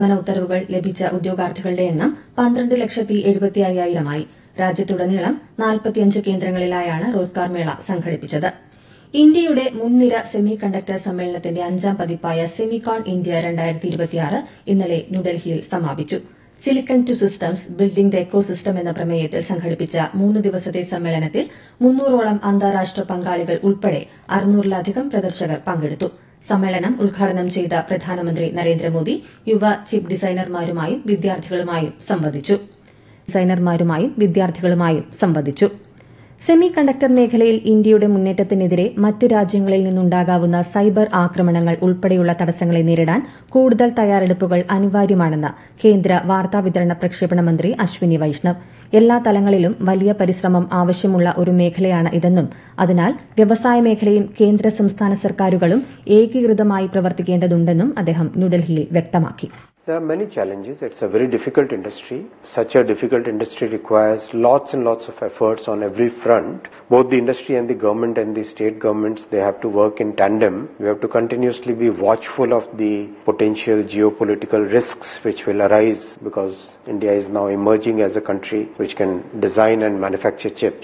നിയമന ഉത്തരവുകൾ ലഭിച്ച ഉദ്യോഗാർത്ഥികളുടെ എണ്ണം പന്ത്രണ്ട് ലക്ഷത്തി എഴുപത്തി അയ്യായിരമായി രാജ്യത്തുടനീളം നാൽപ്പത്തിയഞ്ച് കേന്ദ്രങ്ങളിലായാണ് റോസ്ഗാർ മേള സംഘടിപ്പിച്ചത് ഇന്ത്യയുടെ മുൻനിര സെമി കണ്ടക്ടർ സമ്മേളനത്തിന്റെ അഞ്ചാം പതിപ്പായ സെമികോൺ ഇന്ത്യ രണ്ടായിരത്തി ഇരുപത്തിയാറ് ഇന്നലെ ന്യൂഡൽഹിയിൽ സമാപിച്ചു silicon to systems building the ecosystem എന്ന പ്രമേയത്തിൽ സംഘടിപ്പിച്ച മൂന്ന് ദിവസത്തെ സമ്മേളനത്തിൽ മുന്നൂറോളം അന്താരാഷ്ട്ര പങ്കാളികൾ ഉൾപ്പെടെ അറുന്നൂറിലധികം പ്രദർശകർ പങ്കെടുത്തു സമ്മേളനം ഉദ്ഘാടനം ചെയ്ത പ്രധാനമന്ത്രി നരേന്ദ്രമോദി യുവ ചിപ്പ് ഡിസൈനർമാരുമായും വിദ്യാർത്ഥികളുമായും സംവദിച്ചു ഡിസൈനർമാരുമായും വിദ്യാർത്ഥികളുമായും സംവദിച്ചു സെമി കണ്ടക്ടർ മേഖലയിൽ ഇന്ത്യയുടെ മുന്നേറ്റത്തിനെതിരെ മറ്റ് രാജ്യങ്ങളിൽ നിന്നുണ്ടാകാവുന്ന സൈബർ ആക്രമണങ്ങൾ ഉൾപ്പെടെയുള്ള തടസ്സങ്ങളെ നേരിടാൻ കൂടുതൽ തയ്യാറെടുപ്പുകൾ അനിവാര്യമാണെന്ന് കേന്ദ്ര വാർത്താവിതരണ പ്രക്ഷേപണ മന്ത്രി അശ്വിനി വൈഷ്ണവ് എല്ലാ തലങ്ങളിലും വലിയ പരിശ്രമം ആവശ്യമുള്ള ഒരു മേഖലയാണ് ഇതെന്നും അതിനാൽ വ്യവസായ മേഖലയും കേന്ദ്ര സംസ്ഥാന സർക്കാരുകളും ഏകീകൃതമായി പ്രവർത്തിക്കേണ്ടതുണ്ടെന്നും അദ്ദേഹം ന്യൂഡൽഹിയിൽ വ്യക്തമാക്കി There are many challenges. It's a very difficult industry. Such a difficult industry requires lots and lots of efforts on every front. Both the industry and the government and the state governments, they have to work in tandem. We have to continuously be watchful of the potential geopolitical risks which will arise because India is now emerging as a country which can design and manufacture chips.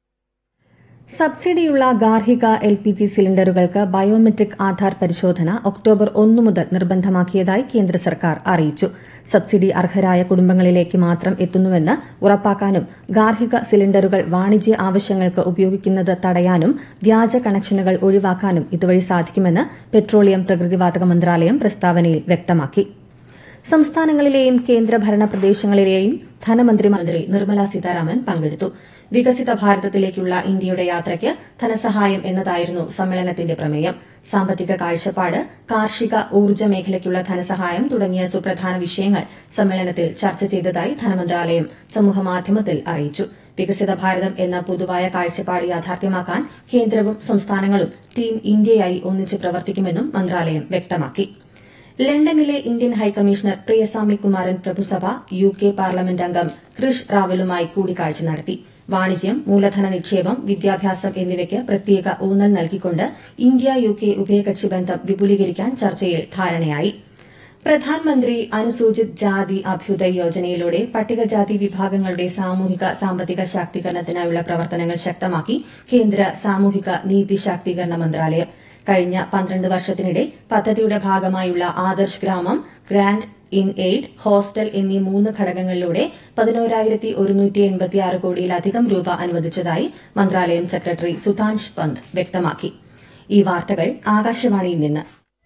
സബ്സിഡിയുള്ള ഗാർഹിക L P G സിലിണ്ടറുകൾക്ക് biometric Aadhaar പരിശോധന October ഒന്ന് മുതൽ നിർബന്ധമാക്കിയതായി കേന്ദ്ര സർക്കാർ അറിയിച്ചു subsidy അർഹരായ കുടുംബങ്ങളിലേക്ക് മാത്രം എത്തുന്നുവെന്ന് ഉറപ്പാക്കാനും ഗാർഹിക സിലിണ്ടറുകൾ വാണിജ്യ ആവശ്യങ്ങൾക്ക് ഉപയോഗിക്കുന്നത് തടയാനും വ്യാജ കണക്ഷനുകൾ ഒഴിവാക്കാനും ഇതുവഴി സാധിക്കുമെന്ന് പെട്രോളിയം പ്രകൃതിവാതക മന്ത്രാലയം പ്രസ്താവനയിൽ വ്യക്തമാക്കി സംസ്ഥാനങ്ങളിലെയും കേന്ദ്രഭരണ പ്രദേശങ്ങളിലെയും ധനമന്ത്രി മന്ത്രി നിർമ്മല സീതാരാമൻ പങ്കെടുത്തു വികസിത ഭാരതത്തിലേക്കുള്ള ഇന്ത്യയുടെ യാത്രയ്ക്ക് ധനസഹായം എന്നതായിരുന്നു സമ്മേളനത്തിന്റെ പ്രമേയം സാമ്പത്തിക കാഴ്ചപ്പാട് കാർഷിക ഊർജ്ജ മേഖലയ്ക്കുള്ള ധനസഹായം തുടങ്ങിയ സുപ്രധാന വിഷയങ്ങൾ സമ്മേളനത്തിൽ ചർച്ച ചെയ്തതായി ധനമന്ത്രാലയം സമൂഹമാധ്യമത്തിൽ അറിയിച്ചു വികസിത ഭാരതം എന്ന പൊതുവായ കാഴ്ചപ്പാട് യാഥാർത്ഥ്യമാക്കാൻ കേന്ദ്രവും സംസ്ഥാനങ്ങളും ടീം ഇന്ത്യയായി ഒന്നിച്ച് പ്രവർത്തിക്കുമെന്നും മന്ത്രാലയം വ്യക്തമാക്കി ലണ്ടനിലെ ഇന്ത്യൻ ഹൈക്കമ്മീഷണർ പ്രിയസ്വാമി കുമാരൻ പ്രഭുസഭ യു കെ പാർലമെന്റ് അംഗം ക്രിഷ് റാവലുമായി കൂടിക്കാഴ്ച നടത്തി വാണിജ്യം മൂലധന നിക്ഷേപം വിദ്യാഭ്യാസം എന്നിവയ്ക്ക് പ്രത്യേക ഊന്നൽ നൽകിക്കൊണ്ട് ഇന്ത്യ യു കെ ഉഭയകക്ഷി ബന്ധം വിപുലീകരിക്കാൻ ചർച്ചയിൽ ധാരണയായി പ്രധാൻമന്ത്രി അനുസൂചിത് ജാതി അഭ്യുദയ് യോജനയിലൂടെ പട്ടികജാതി വിഭാഗങ്ങളുടെ സാമൂഹിക സാമ്പത്തിക ശാക്തീകരണത്തിനായുള്ള പ്രവർത്തനങ്ങൾ ശക്തമാക്കി കേന്ദ്ര സാമൂഹിക നീതി ശാക്തീകരണ മന്ത്രാലയം കഴിഞ്ഞ പന്ത്രണ്ട് വർഷത്തിനിടെ പദ്ധതിയുടെ ഭാഗമായുള്ള ആദർശ് ഗ്രാമം ഗ്രാൻഡ് ഇൻ എയ്ഡ് ഹോസ്റ്റൽ എന്നീ മൂന്ന് ഘടകങ്ങളിലൂടെ പതിനോരായിരത്തി ഒരുന്നൂറ്റി എൺപത്തിയാറ് കോടിയിലധികം രൂപ അനുവദിച്ചതായി മന്ത്രാലയം സെക്രട്ടറി സുധാൻഷ് പന്ത് വ്യക്തമാക്കി ഈ വാർത്തകൾ ആകാശവാണിയിൽ നിന്ന്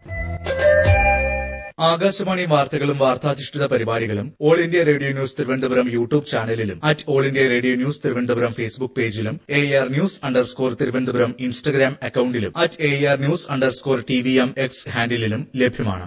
ആകാശവാണി വാർത്തകളും വാർത്താധിഷ്ഠിത പരിപാടികളും All India Radio News Thiruvananthapuram YouTube ചാനലിലും at All India Radio News Thiruvananthapuram Facebook പേജിലും A R news underscore Thiruvananthapuram Instagram അക്കൌണ്ടിലും at A R news underscore T V M X ഹാൻഡിലും ലഭ്യമാണ്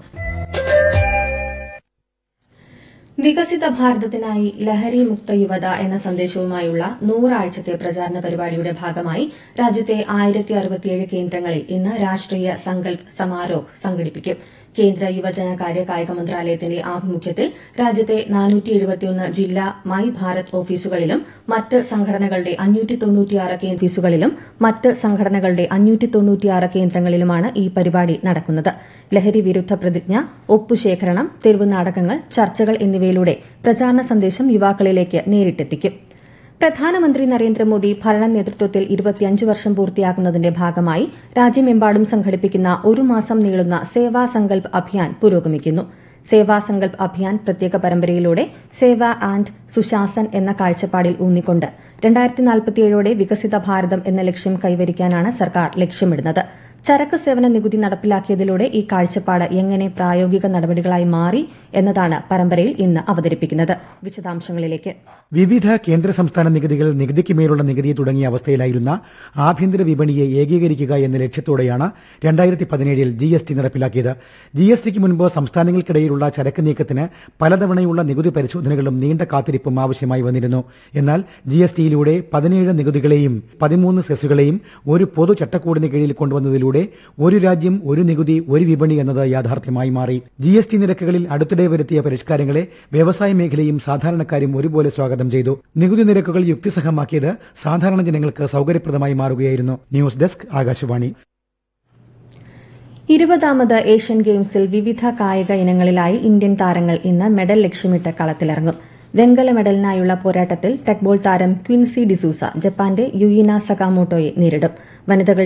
വികസിത ഭാരതത്തിനായി ലഹരി മുക്ത യുവത എന്ന സന്ദേശവുമായുള്ള നൂറാഴ്ചത്തെ പ്രചാരണ പരിപാടിയുടെ ഭാഗമായി രാജ്യത്തെ ആയിരത്തി അറുപത്തിയേഴ് കേന്ദ്രങ്ങളിൽ ഇന്ന് രാഷ്ട്രീയ സങ്കൽപ് സമാരോഹ് സംഘടിപ്പിക്കും കേന്ദ്ര യുവജനകാര്യ കായിക മന്ത്രാലയത്തിന്റെ ആഭിമുഖ്യത്തിൽ രാജ്യത്തെ നാനൂറ്റി എഴുപത്തിയൊന്ന് ജില്ലാ മൈ ഭാരത് ഓഫീസുകളിലും മറ്റ് സംഘടനകളുടെ അഞ്ഞൂറ്റി തൊണ്ണൂറ്റിയാറ് ഓഫീസുകളിലും മറ്റ് സംഘടനകളുടെ അഞ്ഞൂറ്റി തൊണ്ണൂറ്റിയാറ് കേന്ദ്രങ്ങളിലുമാണ് ഈ പരിപാടി നടക്കുന്നത് ലഹരി വിരുദ്ധ പ്രതിജ്ഞ ഒപ്പുശേഖരണം തെരുവ് നാടകങ്ങൾ ചർച്ചകൾ എന്നിവയിലൂടെ പ്രചാരണ സന്ദേശം യുവാക്കളിലേക്ക് നേരിട്ടെത്തിക്കും പ്രധാനമന്ത്രി നരേന്ദ്രമോദി ഭരണ നേതൃത്വത്തിൽ ഇരുപത്തിയഞ്ച് വർഷം പൂർത്തിയാക്കുന്നതിന്റെ ഭാഗമായി രാജ്യമെമ്പാടും സംഘടിപ്പിക്കുന്ന ഒരു മാസം നീളുന്ന സേവാ സങ്കൽപ് അഭിയാൻ പുരോഗമിക്കുന്നു സേവാ സങ്കൽപ് അഭിയാൻ പ്രത്യേക പരമ്പരയിലൂടെ സേവ ആൻഡ് സുശാസൻ എന്ന കാഴ്ചപ്പാടിൽ ഊന്നിക്കൊണ്ട് രണ്ടായിരത്തി നാൽപ്പത്തിയേഴോടെ വികസിത ഭാരതം എന്ന ലക്ഷ്യം കൈവരിക്കാനാണ് സർക്കാർ ലക്ഷ്യമിടുന്നത് ചരക്ക് സേവന നികുതി നടപ്പിലാക്കിയതിലൂടെ ഈ കാഴ്ചപ്പാട് എങ്ങനെ പ്രായോഗിക നടപടികളായി മാറി എന്നതാണ് പരമ്പരയിൽ ഇന്ന് അവതരിപ്പിക്കുന്നത് വിശദാംശങ്ങളിലേക്ക് വിവിധ കേന്ദ്ര സംസ്ഥാന നികുതികൾ നികുതിക്ക് മേലുള്ള നികുതി തുടങ്ങിയ അവസ്ഥയിലായിരുന്ന ആഭ്യന്തര വിപണിയെ ഏകീകരിക്കുക എന്ന ലക്ഷ്യത്തോടെയാണ് രണ്ടായിരത്തി പതിനേഴിൽ ജി എസ് ടി നടപ്പിലാക്കിയത് ജി എസ് ടിക്ക് മുൻപ് സംസ്ഥാനങ്ങൾക്കിടയിലുള്ള ചരക്ക് നീക്കത്തിന് പലതവണയുള്ള നികുതി പരിശോധനകളും നീണ്ട കാത്തിരിപ്പും ആവശ്യമായി വന്നിരുന്നു എന്നാൽ ജി എസ് ടിയിലൂടെ പതിനേഴ് നികുതികളെയും പതിമൂന്ന് സെസ്സുകളെയും ഒരു പൊതു ചട്ടക്കൂടിന് കീഴിൽ കൊണ്ടുവന്നതിലൂടെ ഒരു രാജ്യം ഒരു നികുതി ഒരു വിപണി എന്നത് യാഥാർത്ഥ്യമായി മാറി ജി എസ് ടി നിരക്കുകളിൽ അടുത്തിടെ വരുത്തിയ പരിഷ്കാരങ്ങളെ വ്യവസായ മേഖലയും സാധാരണക്കാരും ഒരുപോലെ സ്വാഗതം ചെയ്തു നികുതി നിരക്കുകൾ യുക്തിസഹമാക്കിയത് സാധാരണ ജനങ്ങൾക്ക് സൌകര്യപ്രദമായി മാറുകയായിരുന്നു ന്യൂസ് ഡെസ്ക് ആകാശവാണി ഇരുപതാമത് ഏഷ്യൻ ഗെയിംസിൽ വിവിധ കായിക ഇനങ്ങളിലായി ഇന്ത്യൻ താരങ്ങൾ ഇന്ന് മെഡൽ ലക്ഷ്യമിട്ട് കളത്തിലിറങ്ങും വെങ്കല മെഡലിനായുള്ള പോരാട്ടത്തിൽ ടെക്ബോൾ താരം ക്വിൻസി ഡിസൂസ ജപ്പാന്റെ യുയിന സകാമോട്ടോയെ നേരിടും വനിതകൾ